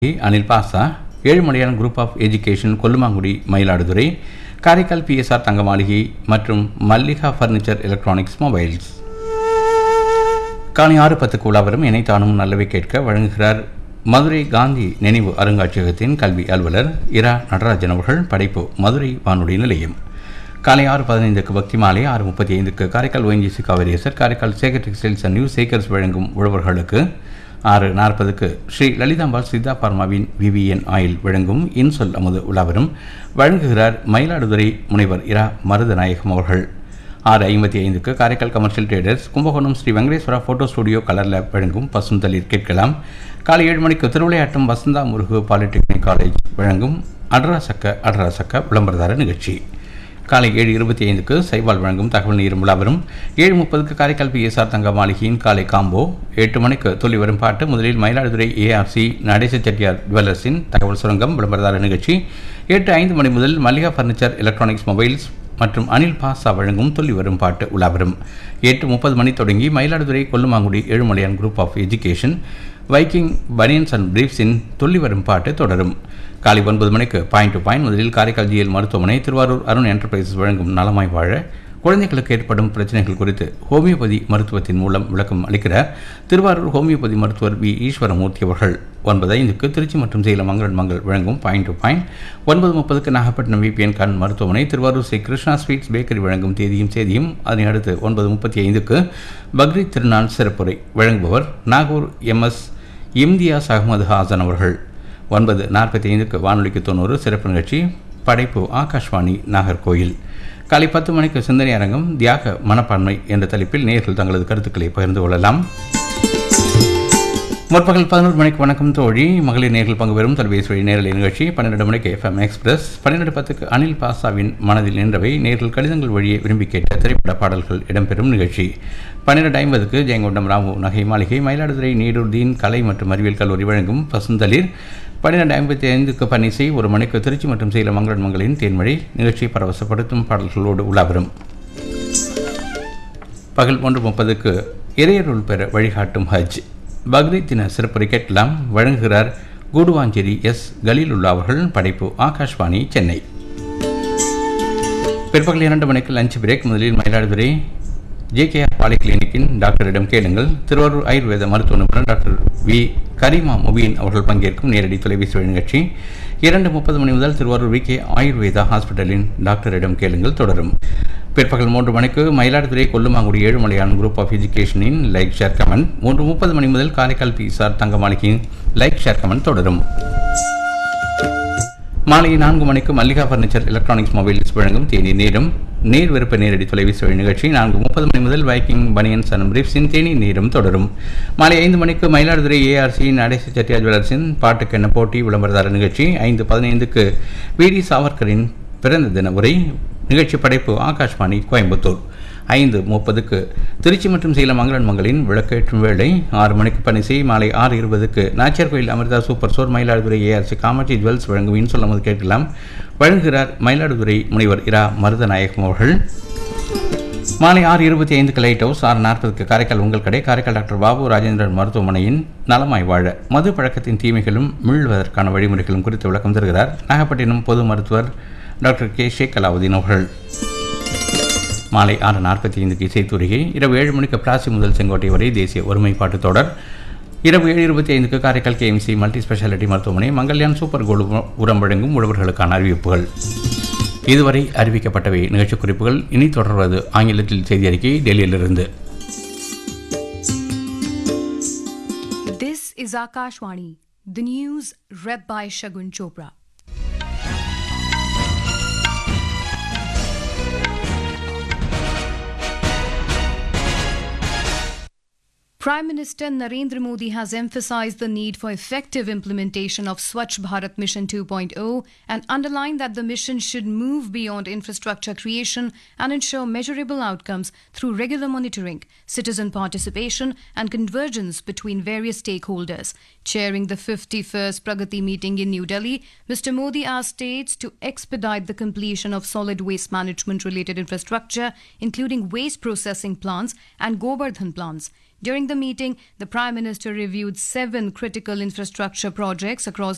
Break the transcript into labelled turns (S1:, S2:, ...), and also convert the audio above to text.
S1: Anil Basha Ezhumalaiyan group of education Kollumangudi Mayiladuthurai Karaikal BSR Thanga Maligai மற்றும் Mallika furniture electronics mobiles காலை ஆறு பத்துக்கு உலாவரும் இணைத்தானும் நல்லவை கேட்க வழங்குகிறார் மதுரை காந்தி நினைவு அருங்காட்சியகத்தின் கல்வி அலுவலர் இரா நடராஜன் அவர்கள் படைப்பு மதுரை வானொலி நிலையம் காலை ஆறு பதினைந்துக்கு பக்தி மாலை ஆறு முப்பத்தி ஐந்துக்கு காரைக்கால் ஒயின்ஜிசி காவிரியசர் Karaikal Sekar textiles and new Sekars வழங்கும் உழவர்களுக்கு ஆறு நாற்பதுக்கு ஸ்ரீ லலிதாம்பாள் சித்தா பார்மாவின் விவிஎன் ஆயில் வழங்கும் இன்சொல் அமுது உலாவரும் வழங்குகிறார் மயிலாடுதுறை முனைவர் இரா மருதநாயகம் அவர்கள் ஆறு ஐம்பத்தி ஐந்துக்கு Karaikal commercial traders Kumbakonam Shri Venkateswara photo studio colour lab வழங்கும் பசுந்தளிர் கேட்கலாம் காலை ஏழு மணிக்கு திருவிளையாட்டம் வசந்தா முருகு பாலிடெக்னிக் காலேஜ் வழங்கும் அட்ராசக்க அட்ராசக்க விளம்பரதார நிகழ்ச்சி காலை ஏழு இருபத்தி ஐந்துக்கு சைபால் வழங்கும் தகவல் நீரும் விழாவரும் ஏழு முப்பதுக்கு காரைக்கால் பிஎஸ்ஆர் தங்க மாளிகையின் காலை காம்போ எட்டு மணிக்கு துள்ளி வரும் பாட்டு முதலில் மயிலாடுதுறை ஏஆர்சி நடேச செட்டியார் ஜுவல்லர்ஸின் தகவல் சுரங்கம் விளம்பரதார நிகழ்ச்சி எட்டு ஐந்து மணி முதல் மல்லிகா ஃபர்னிச்சர் எலக்ட்ரானிக்ஸ் மொபைல்ஸ் மற்றும் அனில் பாசா வழங்கும் துள்ளி வரும் பாட்டு உலாவரும் எட்டு முப்பது மணி தொடங்கி Mayiladuthurai Kollumangudi Ezhumalaiyan group of education Viking banians and பிரீஃப்ஸின் துள்ளி வரும் பாட்டு தொடரும் காலை ஒன்பது மணிக்கு பாயிண்ட் டு பாயிண்ட் முதலில் காரைக்கால் ஜிஎல் மருத்துவமனை திருவாரூர் அருண் என்டர்பிரைசஸ் வழங்கும் நலமாய் வாழ குழந்தைகளுக்கு ஏற்படும் பிரச்சனைகள் குறித்து ஹோமியோபதி மருத்துவத்தின் மூலம் விளக்கம் அளிக்கிறார் திருவாரூர் ஹோமியோபதி மருத்துவர் வி ஈஸ்வரமூர்த்தி அவர்கள் ஒன்பது ஐந்துக்கு திருச்சி மற்றும் சேலம் மங்களன் மங்கள் வழங்கும் பாயிண்ட் டு பாயிண்ட் ஒன்பது முப்பதுக்கு நாகப்பட்டினம் விபிஎன் கண் மருத்துவமனை திருவாரூர் ஸ்ரீ கிருஷ்ணா ஸ்வீட்ஸ் பேக்கரி வழங்கும் தேதியும் செய்தியும் அதனை அடுத்து ஒன்பது முப்பத்தி ஐந்துக்கு பக்ரீத் திருநாள் சிறப்புரை வழங்குபவர் நாகூர் எம்எஸ் இம்தியாஸ் அகமது ஹாசன் அவர்கள் ஒன்பது நாற்பத்தி ஐந்துக்கு வானொலிக்கு தொண்ணூறு சிறப்பு நிகழ்ச்சி படைப்பு ஆகாஷ்வாணி நாகர்கோயில் காலை பத்து மணிக்கு சிந்தனை அரங்கம் தியாக மனப்பான்மை என்ற தலைப்பில் நேர்கள் தங்களது கருத்துக்களை பகிர்ந்து கொள்ளலாம் முற்பகல் பதினோரு மணிக்கு வணக்கம் தோழி மகளிர் நேர்கள் பங்கு பெறும் தொலைபேசி வழி நேரலை நிகழ்ச்சி பன்னிரெண்டு மணிக்கு எஃப்எம் எக்ஸ்பிரஸ் பன்னிரெண்டு பத்துக்கு அனில் பாசாவின் மனதில் நின்றவை நேர்கள் கடிதங்கள் வழியே விரும்பி கேட்ட திரைப்பட பாடல்கள் இடம்பெறும் நிகழ்ச்சி பன்னிரெண்டு ஐம்பதுக்கு ஜெயங்கொண்டம் ராமு நகை மாளிகை மயிலாடுதுறை நீடூர் தீன் கலை மற்றும் அறிவியல் கல்லூரி வழங்கும் பசுந்தளிர் பன்னிரெண்டு ஐம்பத்தி ஐந்துக்கு பனிசை ஒரு மணிக்கு திருச்சி மற்றும் சேலம் மங்களன் மங்களின் தேன்மொழி நிகழ்ச்சியை பரவசப்படுத்தும் பாடல்களோடு உலாவரும் பகல் ஒன்று முப்பதுக்கு இறையருள் பெற வழிகாட்டும் ஹஜ் பக்ரீத் தின சிறப்புரை கேட்கலாம் வழங்குகிறார் கூடுவாஞ்சேரி எஸ் கலீலுல்லா அவர்கள் படைப்பு ஆகாஷ்வாணி சென்னை பிற்பகல் இரண்டு மணிக்கு லஞ்ச் பிரேக் முதலில் மயிலாடுதுறை ஜேகேஆர் பாலி கிளினிக்கின் டாக்டரிடம் கேளுங்கள் திருவாரூர் ஆயுர்வேத மருத்துவ நிபுணர் டாக்டர் வி கரிமா முபீன் அவர்கள் பங்கேற்கும் நேரடி தொலைபேசி வழி நிகழ்ச்சி இரண்டு முப்பது மணி முதல் திருவாரூர் வி கே ஆயுர்வேதா ஹாஸ்பிட்டலின் டாக்டரிடம் கேளுங்கள் தொடரும் பிற்பகல் மூன்று மணிக்கு மயிலாடுதுறை கொல்லுமாங்குடி ஏழுமலையான் குரூப் ஆஃப் எஜுகேஷனின் லைக் ஷேர் கமெண்ட் மூன்று முப்பது மணி முதல் காரைக்கால் பிசார் தங்க மாளிகையின் லைக் ஷேர் கமெண்ட் தொடரும் மாலை நான்கு மணிக்கு மல்லிகா ஃபர்னிச்சர் எலக்ட்ரானிக்ஸ் மொபைல்ஸ் வழங்கும் தேநீர் நேரம் நீர் விருப்ப நேரடி தொலைபேசி வழி நிகழ்ச்சி நான்கு முப்பது மணி முதல் வைக்கிங் பனியன்ஸ் அண்ட் பிரீஃப்ஸின் தேநீர் நேரம் தொடரும் மாலை ஐந்து மணிக்கு மயிலாடுதுறை ஏஆர்சி நடேச செட்டியா ஜுவல்லர்ஸின் பாட்டுக்கென்ன போட்டி விளம்பரதார நிகழ்ச்சி ஐந்து பதினைந்துக்கு விடி சாவர்கரின் பிறந்த தின உரை நிகழ்ச்சி படைப்பு ஆகாஷ்வாணி கோயம்புத்தூர் ஐந்து முப்பதுக்கு திருச்சி மற்றும் சேலம் மங்களன் மங்களின் விளக்கேற்றும் வேளை ஆறு மணிக்கு பணிசை மாலை ஆறு இருபதுக்கு Nachiyar Koil Amirtha super store Mayiladuthurai ARC Kamatchi jewels வழங்கும் இன்சொல்லும் போது கேட்கலாம் வழங்குகிறார் மயிலாடுதுறை முனைவர் இரா மருதநாயகம் அவர்கள் மாலை ஆறு இருபத்தி ஐந்துக்கு லைட் ஹவுஸ் ஆறு நாற்பதுக்கு காரைக்கால் உங்கள் கடை காரைக்கால் டாக்டர் பாபு ராஜேந்திரன் மருத்துவமனையின் நலமாய் வாழ மது பழக்கத்தின் தீமைகளும் மீள்வதற்கான வழிமுறைகளும் குறித்து விளக்கம் தருகிறார் நாகப்பட்டினம் பொது மருத்துவர் டாக்டர் கே ஷேக் அலாவுதீன் அவர்கள் மாலை ஆறு நாற்பத்தி ஐந்துக்கு இசைத்தூரிகை இரவு ஏழு மணிக்கு பிளாசி முதல் செங்கோட்டை வரை தேசிய ஒருமைப்பாட்டு தொடர் இரவு ஏழு இருபத்தி ஐந்துக்கு காரைக்கால் கேஎம்சி மல்டி ஸ்பெஷாலிட்டி மருத்துவமனை மங்கல்யான் சூப்பர் கோல்டு உரம் வழங்கும் உழவர்களுக்கான அறிவிப்புகள் இதுவரை அறிவிக்கப்பட்டவை நிகழ்ச்சி குறிப்புகள் இனி தொடர்வது ஆங்கிலத்தில் செய்தி அறிக்கை டெல்லியிலிருந்து
S2: This is Akashwani, the news read by Shagun Chopra. Prime Minister Narendra Modi has emphasized the need for effective implementation of Swachh Bharat Mission 2.0 and underlined that the mission should move beyond infrastructure creation and ensure measurable outcomes through regular monitoring, citizen participation, and convergence between various stakeholders. Chairing the 51st Pragati meeting in New Delhi, Mr. Modi asked states to expedite the completion of solid waste management related infrastructure, including waste processing plants and Gobardhan plants. During the meeting, the Prime Minister reviewed seven critical infrastructure projects across